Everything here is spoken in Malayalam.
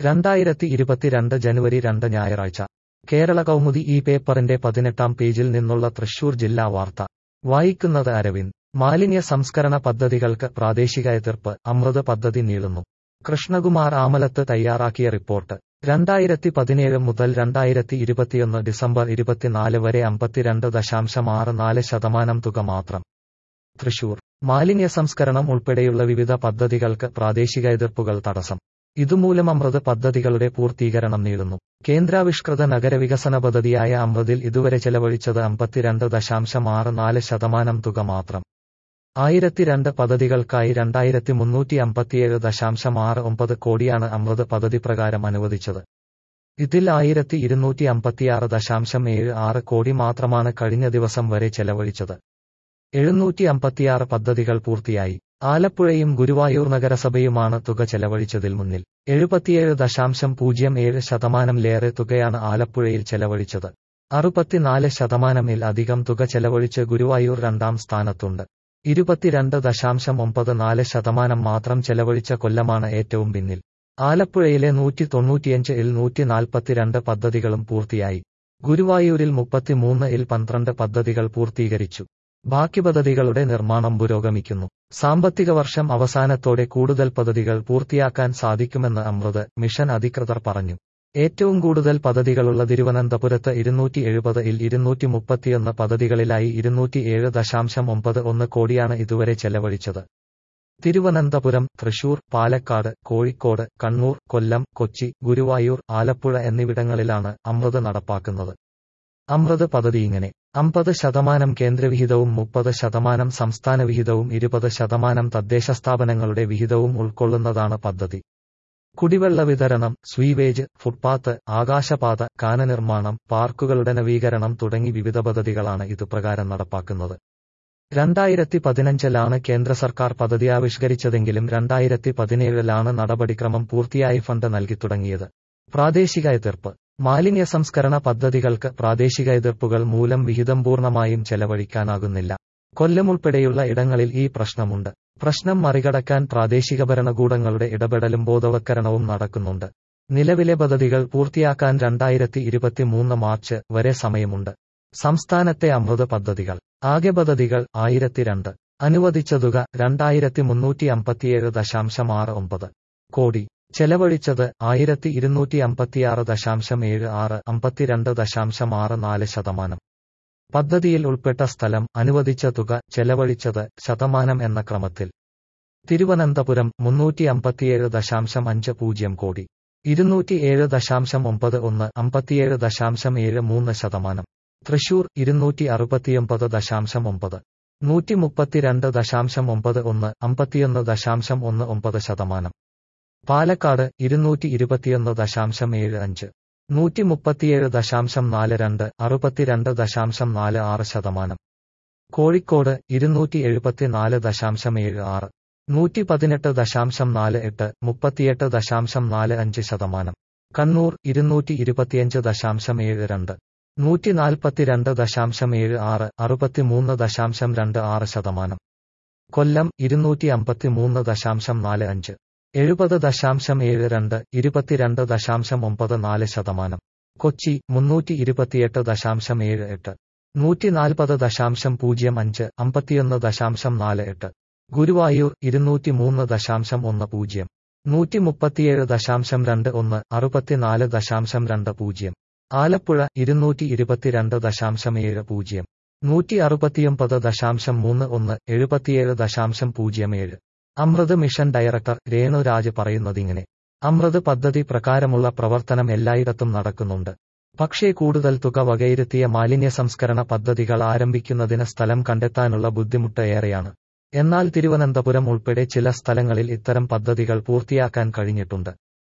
രണ്ടായിരത്തി ഇരുപത്തിരണ്ട് ജനുവരി രണ്ട് ഞായറാഴ്ച കേരള കൗമുദി ഈ പേപ്പറിന്റെ പതിനെട്ടാം പേജിൽ നിന്നുള്ള തൃശൂർ ജില്ലാ വാർത്ത വായിക്കുന്നത് അരവിന്ദ് മാലിന്യ സംസ്കരണ പദ്ധതികൾക്ക് പ്രാദേശിക എതിർപ്പ് അമൃത് പദ്ധതി നീളുന്നു കൃഷ്ണകുമാർ ആമലത്ത് തയ്യാറാക്കിയ റിപ്പോർട്ട് രണ്ടായിരത്തി പതിനേഴ് മുതൽ രണ്ടായിരത്തി ഇരുപത്തിയൊന്ന് ഡിസംബർ ഇരുപത്തിനാല് വരെ അമ്പത്തിരണ്ട് ദശാംശം ആറ് നാല് ശതമാനം തുക മാത്രം തൃശൂർ മാലിന്യ സംസ്കരണം ഉൾപ്പെടെയുള്ള വിവിധ പദ്ധതികൾക്ക് പ്രാദേശിക എതിർപ്പുകൾ തടസ്സം ഇതുമൂലം അമൃത് പദ്ധതികളുടെ പൂർത്തീകരണം നീളുന്നു കേന്ദ്രാവിഷ്കൃത നഗരവികസന പദ്ധതിയായ അമൃതിൽ ഇതുവരെ ചെലവഴിച്ചത് അമ്പത്തിരണ്ട് ദശാംശം ആറ് നാല് ശതമാനം തുക മാത്രം ആയിരത്തി രണ്ട് പദ്ധതികൾക്കായി രണ്ടായിരത്തി മുന്നൂറ്റി അമ്പത്തിയേഴ് ദശാംശം ആറ് ഒമ്പത് കോടിയാണ് അമൃത് പദ്ധതി പ്രകാരം അനുവദിച്ചത് ഇതിൽ ആയിരത്തി ഇരുന്നൂറ്റി അമ്പത്തിയാറ് ദശാംശം ഏഴ് ആറ് കോടി മാത്രമാണ് കഴിഞ്ഞ ദിവസം വരെ ചെലവഴിച്ചത് എഴുന്നൂറ്റി അമ്പത്തിയാറ് പദ്ധതികൾ പൂർത്തിയായി ആലപ്പുഴയും ഗുരുവായൂർ നഗരസഭയുമാണ് തുക ചെലവഴിച്ചതിൽ മുന്നിൽ എഴുപത്തിയേഴ് ദശാംശം പൂജ്യം ഏഴ് ശതമാനംലേറെ തുകയാണ് ആലപ്പുഴയിൽ ചെലവഴിച്ചത് അറുപത്തിനാല് ശതമാനമിൽ അധികം തുക ചെലവഴിച്ച് ഗുരുവായൂർ രണ്ടാം സ്ഥാനത്തുണ്ട് ഇരുപത്തിരണ്ട് ദശാംശം ഒമ്പത് നാല് ശതമാനം മാത്രം ചെലവഴിച്ച കൊല്ലമാണ് ഏറ്റവും പിന്നിൽ ആലപ്പുഴയിലെ നൂറ്റി തൊണ്ണൂറ്റിയഞ്ച് ഇൽ നൂറ്റി നാൽപ്പത്തിരണ്ട് പദ്ധതികളും പൂർത്തിയായി ഗുരുവായൂരിൽ മുപ്പത്തിമൂന്ന് ഇൽ പന്ത്രണ്ട് പദ്ധതികൾ പൂർത്തീകരിച്ചു ബാക്കി പദ്ധതികളുടെ നിർമ്മാണം പുരോഗമിക്കുന്നു സാമ്പത്തിക വർഷം അവസാനത്തോടെ കൂടുതൽ പദ്ധതികൾ പൂർത്തിയാക്കാൻ സാധിക്കുമെന്ന് അമൃത് മിഷൻ അധികൃതർ പറഞ്ഞു ഏറ്റവും കൂടുതൽ പദ്ധതികളുള്ള തിരുവനന്തപുരത്ത് ഇരുന്നൂറ്റി എഴുപത് ഇൽ ഇരുന്നൂറ്റി മുപ്പത്തിയൊന്ന് പദ്ധതികളിലായി ഇരുന്നൂറ്റി ഏഴ് ദശാംശം ഒമ്പത് ഒന്ന് കോടിയാണ് ഇതുവരെ ചെലവഴിച്ചത് തിരുവനന്തപുരം തൃശൂർ പാലക്കാട് കോഴിക്കോട് കണ്ണൂർ കൊല്ലം കൊച്ചി ഗുരുവായൂർ ആലപ്പുഴ എന്നിവിടങ്ങളിലാണ് അമൃത് നടപ്പാക്കുന്നത് അമൃത് പദ്ധതി ഇങ്ങനെ അമ്പത് ശതമാനം കേന്ദ്രവിഹിതവും മുപ്പത് ശതമാനം സംസ്ഥാന വിഹിതവും ഇരുപത് ശതമാനം തദ്ദേശ സ്ഥാപനങ്ങളുടെ വിഹിതവും ഉൾക്കൊള്ളുന്നതാണ് പദ്ധതി കുടിവെള്ള വിതരണം സ്വീവേജ് ഫുട്പാത്ത് ആകാശപാത കാനനിർമ്മാണം പാർക്കുകളുടെ നവീകരണം തുടങ്ങി വിവിധ പദ്ധതികളാണ് ഇതുപ്രകാരം നടപ്പാക്കുന്നത് രണ്ടായിരത്തി പതിനഞ്ചിലാണ് കേന്ദ്ര സർക്കാർ പദ്ധതി ആവിഷ്കരിച്ചതെങ്കിലും രണ്ടായിരത്തി പതിനേഴിലാണ് നടപടിക്രമം പൂർത്തിയായി ഫണ്ട് നൽകി തുടങ്ങിയത് പ്രാദേശിക എതിർപ്പ് മാലിന്യ സംസ്കരണ പദ്ധതികൾക്ക് പ്രാദേശിക എതിർപ്പുകൾ മൂലം വിഹിതം പൂർണ്ണമായും ചെലവഴിക്കാനാകുന്നില്ല കൊല്ലം ഉൾപ്പെടെയുള്ള ഇടങ്ങളിൽ ഈ പ്രശ്നമുണ്ട് പ്രശ്നം മറികടക്കാൻ പ്രാദേശിക ഭരണകൂടങ്ങളുടെ ഇടപെടലും ബോധവൽക്കരണവും നടക്കുന്നുണ്ട് നിലവിലെ പദ്ധതികൾ പൂർത്തിയാക്കാൻ രണ്ടായിരത്തി ഇരുപത്തിമൂന്ന് മാർച്ച് വരെ സമയമുണ്ട് സംസ്ഥാനത്തെ അമൃത് പദ്ധതികൾ ആകെ പദ്ധതികൾ ആയിരത്തി രണ്ട് അനുവദിച്ച തുക രണ്ടായിരത്തി മുന്നൂറ്റി അമ്പത്തിയേഴ് ദശാംശം ആറ് ഒമ്പത് കോടി ചെലവഴിച്ചത് ആയിരത്തി ഇരുന്നൂറ്റി അമ്പത്തിയാറ് ദശാംശം ഏഴ് ആറ് അമ്പത്തിരണ്ട് ദശാംശം ആറ് നാല് ശതമാനം പദ്ധതിയിൽ ഉൾപ്പെട്ട സ്ഥലം അനുവദിച്ച തുക ചെലവഴിച്ചത് ശതമാനം എന്ന ക്രമത്തിൽ തിരുവനന്തപുരം മുന്നൂറ്റി അമ്പത്തിയേഴ് ദശാംശം അഞ്ച് പൂജ്യം കോടി ഇരുന്നൂറ്റി ഏഴ് ദശാംശം ഒമ്പത് ഒന്ന് അമ്പത്തിയേഴ് ദശാംശം ഏഴ് മൂന്ന് ശതമാനം തൃശൂർ ഇരുന്നൂറ്റി അറുപത്തിയൊമ്പത് ദശാംശം ഒമ്പത് നൂറ്റി മുപ്പത്തിരണ്ട് ദശാംശം ഒമ്പത് ഒന്ന് അമ്പത്തിയൊന്ന് ദശാംശം ഒന്ന് ഒമ്പത് ശതമാനം പാലക്കാട് ഇരുന്നൂറ്റി ഇരുപത്തിയൊന്ന് ദശാംശം ഏഴ് അഞ്ച് നൂറ്റി മുപ്പത്തിയേഴ് ദശാംശം നാല് രണ്ട് അറുപത്തിരണ്ട് ദശാംശം നാല് ആറ് ശതമാനം കോഴിക്കോട് ഇരുന്നൂറ്റി എഴുപത്തിനാല് ദശാംശം ഏഴ് ആറ് നൂറ്റി പതിനെട്ട് ദശാംശം നാല് എട്ട് മുപ്പത്തിയെട്ട് ദശാംശം നാല് അഞ്ച് ശതമാനം കണ്ണൂർ ഇരുന്നൂറ്റി ഇരുപത്തിയഞ്ച് ദശാംശം ഏഴ് രണ്ട് നൂറ്റി നാൽപ്പത്തിരണ്ട് ദശാംശം ഏഴ് ആറ് അറുപത്തിമൂന്ന് ദശാംശം രണ്ട് ആറ് ശതമാനം കൊല്ലം ഇരുന്നൂറ്റി അമ്പത്തിമൂന്ന് ദശാംശം നാല് അഞ്ച് എഴുപത് ദശാംശം ഏഴ് രണ്ട് ഇരുപത്തിരണ്ട് ദശാംശം ഒമ്പത് നാല് ശതമാനം കൊച്ചി മുന്നൂറ്റി ഇരുപത്തിയെട്ട് ദശാംശം ഏഴ് എട്ട് നൂറ്റി നാൽപ്പത് ദശാംശം പൂജ്യം അഞ്ച് അമ്പത്തിയൊന്ന് ദശാംശം നാല് എട്ട് ഗുരുവായൂർ ഇരുന്നൂറ്റി മൂന്ന് ദശാംശം ഒന്ന് പൂജ്യം നൂറ്റി മുപ്പത്തിയേഴ് ദശാംശം രണ്ട് ഒന്ന് അറുപത്തിനാല് ദശാംശം രണ്ട് പൂജ്യം ആലപ്പുഴ ഇരുന്നൂറ്റി ഇരുപത്തിരണ്ട് ദശാംശം ഏഴ് പൂജ്യം നൂറ്റി അറുപത്തിയൊമ്പത് ദശാംശം മൂന്ന് ഒന്ന് എഴുപത്തിയേഴ് ദശാംശം പൂജ്യം ഏഴ് അമൃത് മിഷൻ ഡയറക്ടർ രേണുരാജ് പറയുന്നതിങ്ങനെ അമൃത് പദ്ധതി പ്രകാരമുള്ള പ്രവർത്തനം എല്ലായിടത്തും നടക്കുന്നുണ്ട് പക്ഷേ കൂടുതൽ തുക വകയിരുത്തിയ മാലിന്യ സംസ്കരണ പദ്ധതികൾ ആരംഭിക്കുന്നതിന് സ്ഥലം കണ്ടെത്താനുള്ള ബുദ്ധിമുട്ട് ഏറെയാണ് എന്നാൽ തിരുവനന്തപുരം ഉൾപ്പെടെ ചില സ്ഥലങ്ങളിൽ ഇത്തരം പദ്ധതികൾ പൂർത്തിയാക്കാൻ കഴിഞ്ഞിട്ടുണ്ട്